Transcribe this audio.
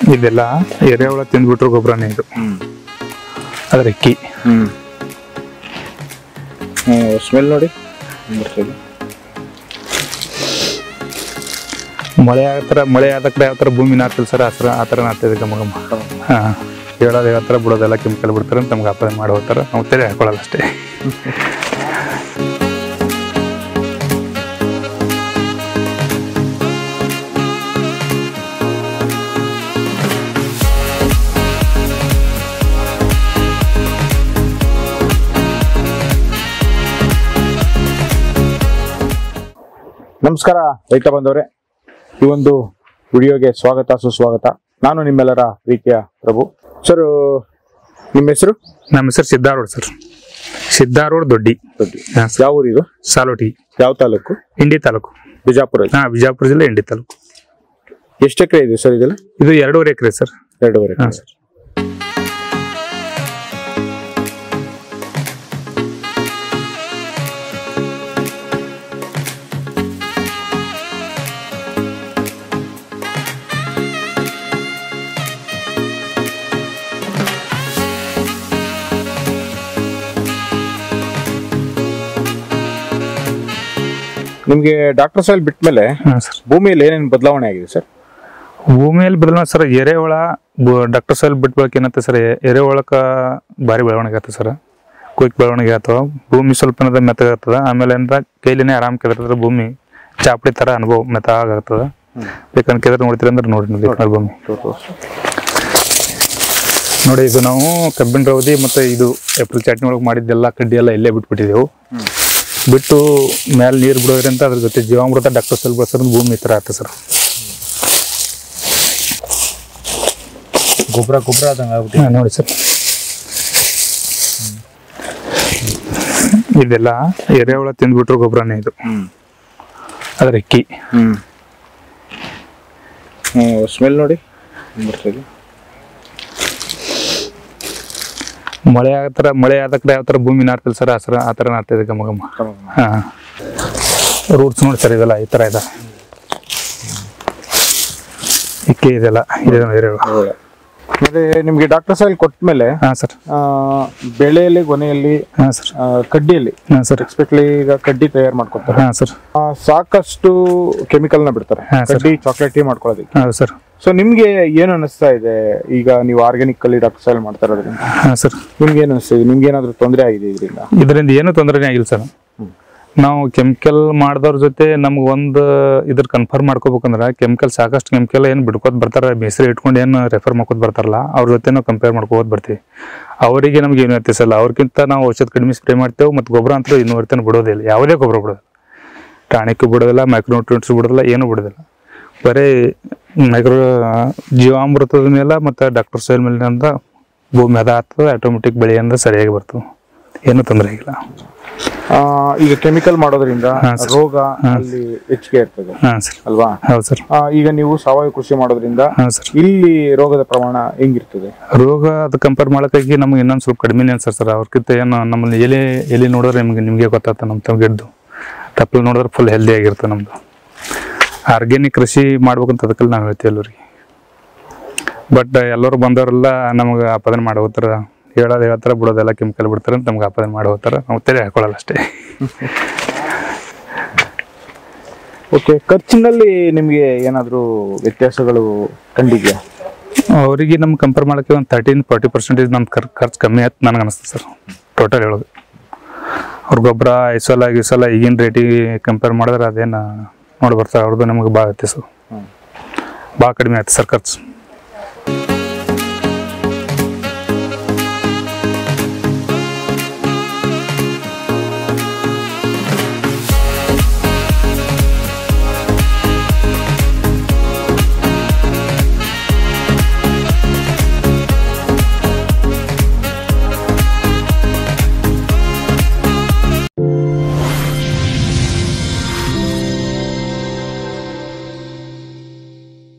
ಇದೆಲ್ಲ ಎರೆಹುಳ ತಿಂದ್ಬಿಟ್ರು ಗೊಬ್ಬರನೇ ಇದು ಹ್ಮ್ ಅದ್ರ ಅಕ್ಕಿ ಹ್ಮ್ ಸ್ಮೆಲ್ ನೋಡಿ ಬರ್ತದೆ ಮಳೆ ಆಗತ್ತರ ಮಳೆ ಆದ ಕಡೆ ಯಾವ ಥರ ಭೂಮಿ ನಾಡ್ತಿಲ್ಲ ಸರ್ ಹಸ್ರ ಆ ಥರ ನಾಡ್ತಿದೆ ಗಮ ಗಮ ಹಾಂ ಹೇಳೋದು ಯಾವ ಥರ ಬಿಡೋದೆಲ್ಲ ಕೆಮಿಕಲ್ ಬಿಡ್ತಾರೆ ಅಂತ ನಮ್ಗೆ ಅಪಾಯ ಮಾಡಿ ಹೋಗ್ತಾರೆ ನಾವು ತಲೆ ಹಾಕೊಳ್ಳಲ್ಲ ಅಷ್ಟೇ ನಮಸ್ಕಾರ ರೈತ ಬಂದವರೇ ಈ ಒಂದು ವಿಡಿಯೋಗೆ ಸ್ವಾಗತ ಸುಸ್ವಾಗತ ನಾನು ನಿಮ್ಮೆಲ್ಲರ ಪ್ರೀತಿಯ ಪ್ರಭು ಸರ್ ನಿಮ್ಮ ಹೆಸರು ನಮ್ಮ ಹೆಸರು ಸಿದ್ದಾರೂಢ್ ಸರ್ ಸಿದ್ದಾರೂಢ್ ದೊಡ್ಡಿ ಹಾಂ ಸರ್ ಯಾವ ಊರು ಇದು ಸಾಲೋಟಿ ಯಾವ ತಾಲೂಕು ಇಂಡಿ ತಾಲೂಕು ಬಿಜಾಪುರ ಹಾಂ ಬಿಜಾಪುರ ಜಿಲ್ಲೆ ಇಂಡಿ ತಾಲೂಕು ಎಷ್ಟು ಎಕರೆ ಇದೆ ಸರ್ ಇದೆಲ್ಲ ಇದು ಎರಡೂವರೆ ಎಕರೆ ಸರ್ ಎರಡೂವರೆ ಹಾಂ ಎಕರೆ ಸರ್ ನಿಮ್ಗೆ ಡಾಕ್ಟರ್ ಸಾಯಿಲ್ ಬಿಟ್ಮೇಲೆ ಹಾಂ ಸರ್ ಭೂಮಿಯಲ್ಲಿ ಏನೇನು ಬದಲಾವಣೆ ಆಗಿದೆ ಸರ್ ಭೂಮಿಯಲ್ಲಿ ಬದಲಾವಣೆ ಸರ್ ಎರೆಹುಳ ಡಾಕ್ಟರ್ ಸಾಲ್ ಬಿಟ್ಟು ಬಳಕೆ ಏನತ್ತೆ ಸರ್ ಎರೆಹುಳಕ ಭಾರಿ ಬೆಳವಣಿಗೆ ಆಗುತ್ತೆ ಸರ್ ಕ್ವಿಕ್ ಬೆಳವಣಿಗೆ ಆಗ್ತವ ಭೂಮಿ ಸ್ವಲ್ಪ ಏನದ ಮೆತ್ತಗಾಗ್ತದ ಆಮೇಲೆ ಏನಾರ ಕೈಲಿನೇ ಆರಾಮ್ ಕೆದರ್ತದ ಭೂಮಿ ಚಾಪಡಿ ತರ ಅನುಭವ ಮೆತ್ತಾಗತ್ತದ ಬೇಕಂದ್ರೆ ಕೆದರ್ ನೋಡ್ತೀರಿ ಅಂದ್ರೆ ನೋಡಿ ನೋಡಿ ನೋಡಿ ಭೂಮಿ ನೋಡಿ ಇದು ನಾವು ಕಬ್ಬಿನ ರವದಿ ಮತ್ತೆ ಇದು ಏಪ್ರಿಲ್ ಚಟ್ನಿ ಒಳಗೆ ಮಾಡಿದ್ದೆಲ್ಲ ಕಡ್ಡಿ ಎಲ್ಲ ಇಲ್ಲೇ ಬಿಟ್ಬಿಟ್ಟಿದ್ದೆವು ಬಿಟ್ಟು ಮೇಲೆ ನೀರು ಬಿಡೋದ್ರಿಂದ ಅದ್ರ ಜೊತೆ ಜೀವಾಮೃತ ಡಾಕ್ಟರ್ ಸೆಲ್ ಬಳಸೋದ್ರಿಂದ ಭೂಮಿ ಈ ಥರ ಆಗ್ತದೆ ಸರ್ ಗೊಬ್ಬರ ಗೊಬ್ಬರ ಆದಂಗೆ ಆಗ್ಬಿಟ್ಟು ಹಾ, ನೋಡಿ ಸರ್ ಇದೆಲ್ಲ ಎರೆಹುಳ ತಿಂದ್ಬಿಟ್ರು ಗೊಬ್ಬರನೇ ಇದು ಹ್ಮ್ ಅದ್ರ ಅಕ್ಕಿ ಹ್ಮ್ ಸ್ಮೆಲ್ ನೋಡಿ ಬರ್ತದೆ ಮಳೆ ಆಗತ್ತರ ಮಳೆ ಆದ ಕಡೆ ಯಾವ ಥರ ಭೂಮಿ ನಾಡ್ತಿಲ್ಲ ಸರ್ ಹಸ್ರ ಆ ಥರ ನಾಡ್ತಿದೆ ಗಮ ಗಮ ಹಾ ರೂಟ್ಸ್ ನೋಡಿ ಸರ್ ಇದೆಲ್ಲ ಈ ಥರ ಇದೆ ಇಕ್ಕಿ ಇದೆಲ್ಲ ಇದೆ ಎರೆಹುಳ ಮತ್ತೆ ನಿಮ್ಗೆ ಡಾಕ್ಟರ್ ಸಾಯಿಲ್ ಕೊಟ್ಮೇಲೆ ಹಾಂ ಸರ್ ಆ, ಬೆಳೆಯಲ್ಲಿ ಗೊನೆಯಲ್ಲಿ ಹಾಂ ಸರ್ ಆ, ಕಡ್ಡಿಯಲ್ಲಿ ಹಾಂ ಸರ್ ಎಕ್ಸ್ಪೆಕ್ಟ್ಲಿ ಈಗ ಕಡ್ಡಿ ತಯಾರು ಮಾಡ್ಕೊತಾರೆ ಹಾಂ ಸರ್ ಆ, ಸಾಕಷ್ಟು ಕೆಮಿಕಲ್ ನ ಬಿಡ್ತಾರೆ ಹಾ, ಸರ್. ಕಡ್ಡಿ ಚಾಕ್ಲೇಟ್ ಟೀ ಮಾಡ್ಕೊಳ್ಳೋದಕ್ಕೆ ಹೌದು ಸರ್ ಸೊ ನಿಮ್ಗೆ ಏನು ಅನಿಸ್ತಾ ಇದೆ ಈಗ ನೀವು ಆರ್ಗ್ಯಾನಿಕ್ ಅಲ್ಲಿ ಡಾಕ್ಟರ್ ಸಾಯಿಲ್ ಮಾಡ್ತಾ ಇರೋದ್ರಿಂದ ಹಾಂ ಸರ್ ನಿಮ್ಗೆ ಏನು ಅನಿಸ್ತಾ ಇದೆ ನಿಮ್ಗೆ ಏನಾದ್ರು ತೊಂದರೆ ಆಗಿದೆ ಇದರಿಂದ ಇದರಿಂದ ಏನು ತೊಂದರೆನೇ ಆಗಿಲ್ಲ ಸರ್ ನಾವು ಕೆಮಿಕಲ್ ಮಾಡಿದವ್ರ ಜೊತೆ ನಮ್ಗೆ ಒಂದು ಇದ್ರ ಕನ್ಫರ್ಮ್ ಮಾಡ್ಕೋಬೇಕಂದ್ರೆ ಕೆಮಿಕಲ್ ಸಾಕಷ್ಟು ಕೆಮಿಕಲ್ ಏನು ಬಿಡ್ಕೋತ ಬರ್ತಾರೆ ಹೆಸರು ಇಟ್ಕೊಂಡು ಏನು ರೆಫರ್ ಮಾಡ್ಕೋತ ಬರ್ತಾರಲ್ಲ ಅವ್ರ ಜೊತೆ ನಾವು ಕಂಪೇರ್ ಮಾಡ್ಕೋತ ಬರ್ತೀವಿ ಅವರಿಗೆ ನಮ್ಗೆ ಏನು ವ್ಯತ್ಯಾಸ ಅವ್ರಿಗಿಂತ ನಾವು ಔಷಧ ಕಡಿಮೆ ಸ್ಪ್ರೇ ಮಾಡ್ತೇವೆ ಮತ್ತು ಗೊಬ್ಬರ ಅಂತೂ ಇನ್ನೂವರೆತನ ಬಿಡೋದಿಲ್ಲ ಯಾವುದೇ ಗೊಬ್ಬರ ಬಿಡೋದಿಲ್ಲ ಟಾಣಿಕ್ ಬಿಡೋದಿಲ್ಲ ಮೈಕ್ರೋನ್ಯೂಟ್ರಿಯೆಂಟ್ಸ್ ಬಿಡೋದಿಲ್ಲ ಏನೂ ಬಿಡೋದಿಲ್ಲ ಬರೀ ಮೈಕ್ರೋ ಜೀವಾಮೃತದ ಮೇಲೆ ಮತ್ತು ಡಾಕ್ಟರ್ ಸೈಲ್ ಮೇಲೆ ಅಂತ ಭೂಮಿ ಅದ ಆಗ್ತದೆ ಆಟೋಮೆಟಿಕ್ ಬೆಳೆ ಅಂದ್ರೆ ಸರಿಯಾಗಿ ಬರ್ತದೆ ಏನೂ ತೊಂದರೆ ಆಗಿಲ್ಲ ಆ, ಈಗ ಕೆಮಿಕಲ್ ಮಾಡೋದ್ರಿಂದ ಹಾ, ಸರ್. ರೋಗ ಅಲ್ಲಿ ಹೆಚ್ಚಿಗೆ ಇರ್ತದೆ ಹಾಂ ಸರ್ ಅಲ್ವಾ ಹೌದು ಸರ್ ಆ, ಈಗ ನೀವು ಸಾವಯವ ಕೃಷಿ ಮಾಡೋದ್ರಿಂದ ಹಾಂ ಸರ್ ಇಲ್ಲಿ ರೋಗದ ಪ್ರಮಾಣ ಹೆಂಗಿರ್ತದೆ ರೋಗ ಅದು ಕಂಪೇರ್ ಮಾಡೋಕ್ಕಾಗಿ ನಮ್ಗೆ ಇನ್ನೊಂದು ಸ್ವಲ್ಪ ಕಡಿಮೆನೇ ಅನ್ಸರ್ ಸರ್ ಅವ್ರಕ್ಕಿಂತ ಏನು ನಮ್ಮಲ್ಲಿ ಎಲೆ ಎಲೆ ನೋಡಿದ್ರೆ ನಿಮ್ಗೆ ನಿಮಗೆ ಗೊತ್ತಾಗ್ತದೆ ನಮ್ಮ ತಮ್ಮ ಗಿಡ್ದು ತಪ್ಪಲು ನೋಡಿದ್ರೆ ಫುಲ್ ಹೆಲ್ದಿ ಆಗಿರ್ತದೆ ನಮ್ಮದು ಆರ್ಗ್ಯಾನಿಕ್ ಕೃಷಿ ಮಾಡ್ಬೇಕಂತ ಅದಕ್ಕೆಲ್ಲ ನಾವು ಹೇಳ್ತೀವಿ ಎಲ್ಲರಿಗೆ ಬಟ್ ಎಲ್ಲರೂ ಬಂದವರೆಲ್ಲ ನಮಗೆ ಆಪಾದನೆ ಮಾಡಿ ಹೋಗ್ತಾರೆ ಹೇಳೋದು ಹೇಳ್ತಾರೆ ಬಿಡೋದೆಲ್ಲ ಕೆಮಿಕಲ್ ಬಿಡ್ತಾರೆ ಅಂತ ನಮ್ಗೆ ಆಪಾದನೆ ಮಾಡಿ ಹೋಗ್ತಾರೆ ನಾವು ತಲೆ ಹಾಕೊಳ್ಳಲ್ಲ ಅಷ್ಟೇ ಓಕೆ ಖರ್ಚಿನಲ್ಲಿ ನಿಮ್ಗೆ ಏನಾದ್ರು ವ್ಯತ್ಯಾಸಗಳು ಕಂಡಿದ್ಯಾ ಅವರಿಗೆ ನಮ್ಮ ಕಂಪೇರ್ ಮಾಡೋಕ್ಕೆ ಒಂದು ತರ್ಟೀನ್ ಫಾರ್ಟಿ ಪರ್ಸೆಂಟೇಜ್ ನಮ್ಮ ಖರ್ ಖರ್ಚು ಕಮ್ಮಿ ಆಯ್ತು ನನಗೆ ಅನಿಸ್ತದೆ ಸರ್ ಟೋಟಲ್ ಹೇಳೋದು ಅವ್ರ ಗೊಬ್ಬರ ಈ ಸಲ ಈ ಸಲ ಈಗಿನ ರೇಟಿಗೆ ಕಂಪೇರ್ ಮಾಡಿದ್ರೆ ಅದೇನು ನೋಡಿ ಬರ್ತಾರೆ ಅವ್ರದ್ದು ನಮಗೆ ಭಾಳ ವ್ಯತ್ಯಾಸ ಹ್ಮ್. ಭಾಳ ಕಡಿಮೆ ಆಯ್ತು ಸರ್ ಖರ್ಚು